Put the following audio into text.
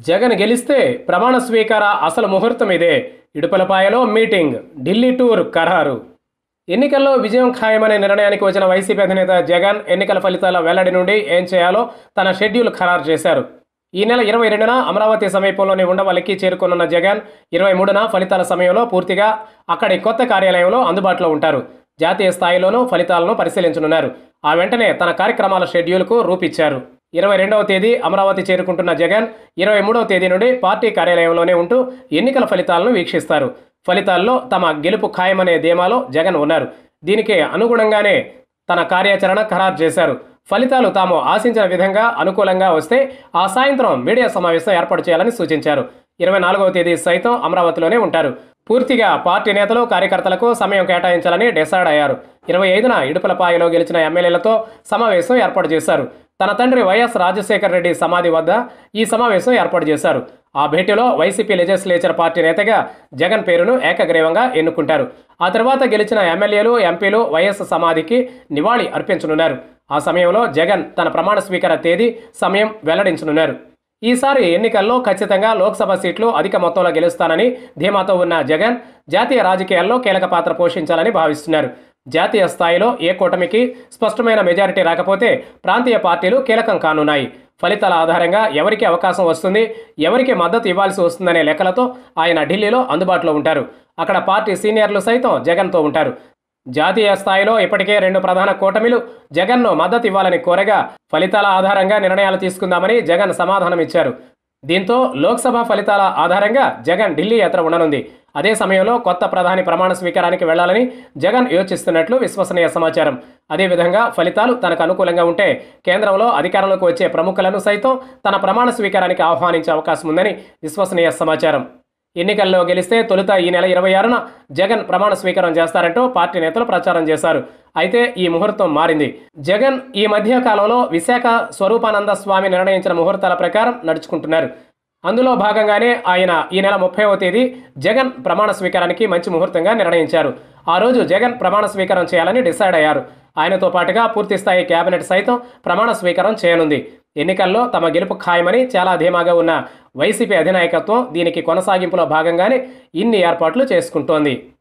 జగన్ గెలిస్తే ప్రమాణ స్వీకార అసలు ముహూర్తం ఇదే ఇడుపలపాయలో మీటింగ్ ఢిల్లీ టూర్ ఖరారు ఎన్నికల్లో విజయం ఖాయమనే నిర్ణయానికి వచ్చిన వైసీపీ అధినేత జగన్ ఎన్నికల ఫలితాల వెల్లడి నుండి ఏం చేయాలో తన షెడ్యూల్ ఖరారు చేశారు ఈ నెల ఇరవై రెండున అమరావతి సమీపంలోని ఉండవల్లికి చేరుకున్న జగన్ ఇరవై మూడున ఫలితాల సమయంలో పూర్తిగా అక్కడి కొత్త కార్యాలయంలో అందుబాటులో ఉంటారు జాతీయ స్థాయిలోనూ ఫలితాలను పరిశీలించనున్నారు ఆ వెంటనే తన కార్యక్రమాల షెడ్యూల్కు రూపిచ్చారు ఇరవై రెండవ తేదీ అమరావతి చేరుకుంటున్న జగన్ ఇరవై మూడవ తేదీ నుండి పార్టీ కార్యాలయంలోనే ఉంటూ ఎన్నికల ఫలితాలను వీక్షిస్తారు ఫలితాల్లో తమ గెలుపు ఖాయమనే ధీమాలో జగన్ ఉన్నారు దీనికి అనుగుణంగానే తన కార్యాచరణ ఖరారు చేశారు ఫలితాలు తాము ఆశించిన విధంగా అనుకూలంగా వస్తే ఆ సాయంత్రం మీడియా సమావేశం ఏర్పాటు చేయాలని సూచించారు ఇరవై నాలుగవ తేదీ సైతం అమరావతిలోనే ఉంటారు పూర్తిగా పార్టీ నేతలు కార్యకర్తలకు సమయం కేటాయించాలని డిసైడ్ అయ్యారు ఇరవై ఐదున ఇడుపులపాయలో గెలిచిన ఎమ్మెల్యేలతో సమావేశం ఏర్పాటు చేశారు తన తండ్రి వైఎస్ రాజశేఖర రెడ్డి సమాధి వద్ద ఈ సమావేశం ఏర్పాటు చేశారు ఆ భేటీలో వైసీపీ లెజిస్లేచర్ పార్టీ నేతగా జగన్ పేరును ఏకగ్రీవంగా ఎన్నుకుంటారు ఆ తర్వాత గెలిచిన ఎమ్మెల్యేలు ఎంపీలు వైఎస్ సమాధికి నివాళి అర్పించనున్నారు ఆ సమయంలో జగన్ తన ప్రమాణ స్వీకార తేదీ సమయం వెల్లడించనున్నారు ఈసారి ఎన్నికల్లో ఖచ్చితంగా లోక్సభ సీట్లు అధిక మొత్తంలో గెలుస్తానని ధీమాతో ఉన్న జగన్ జాతీయ రాజకీయాల్లో కీలక పాత్ర పోషించాలని భావిస్తున్నారు జాతీయ స్థాయిలో ఏ కూటమికి స్పష్టమైన మెజారిటీ రాకపోతే ప్రాంతీయ పార్టీలు కీలకం కానున్నాయి ఫలితాల ఆధారంగా ఎవరికి అవకాశం వస్తుంది ఎవరికి మద్దతు ఇవ్వాల్సి వస్తుందనే లెక్కలతో ఆయన ఢిల్లీలో అందుబాటులో ఉంటారు అక్కడ పార్టీ సీనియర్లు సైతం జగన్తో ఉంటారు జాతీయ స్థాయిలో ఇప్పటికే రెండు ప్రధాన కూటమిలు జగన్ను మద్దతు ఇవ్వాలని కోరగా ఫలితాల ఆధారంగా నిర్ణయాలు తీసుకుందామని జగన్ సమాధానం ఇచ్చారు దీంతో లోక్సభ ఫలితాల ఆధారంగా జగన్ ఢిల్లీ యాత్ర ఉండనుంది అదే సమయంలో కొత్త ప్రధాని ప్రమాణ స్వీకారానికి వెళ్లాలని జగన్ యోచిస్తున్నట్లు విశ్వసనీయ సమాచారం అదేవిధంగా ఫలితాలు తనకు అనుకూలంగా ఉంటే కేంద్రంలో అధికారంలోకి వచ్చే ప్రముఖులను సైతం తన ప్రమాణ స్వీకారానికి ఆహ్వానించే అవకాశం ఉందని విశ్వసనీయ సమాచారం ఎన్నికల్లో గెలిస్తే తొలుత ఈ నెల ఇరవై ఆరున జగన్ ప్రమాణ స్వీకారం చేస్తారంటూ పార్టీ నేతలు ప్రచారం చేశారు అయితే ఈ ముహూర్తం మారింది జగన్ ఈ మధ్య కాలంలో విశాఖ స్వరూపానంద స్వామి నిర్ణయించిన ముహూర్తాల ప్రకారం నడుచుకుంటున్నారు అందులో భాగంగానే ఆయన ఈ నెల ముప్పైవ తేదీ జగన్ ప్రమాణ స్వీకారానికి మంచి ముహూర్తంగా నిర్ణయించారు ఆ రోజు జగన్ ప్రమాణ స్వీకారం చేయాలని డిసైడ్ అయ్యారు ఆయనతో పాటుగా పూర్తి స్థాయి కేబినెట్ సైతం ప్రమాణ స్వీకారం చేయనుంది ఎన్నికల్లో తమ గెలుపు ఖాయమని చాలా ధీమాగా ఉన్న వైసీపీ అధినాయకత్వం దీనికి కొనసాగింపులో భాగంగానే ఇన్ని ఏర్పాట్లు చేసుకుంటోంది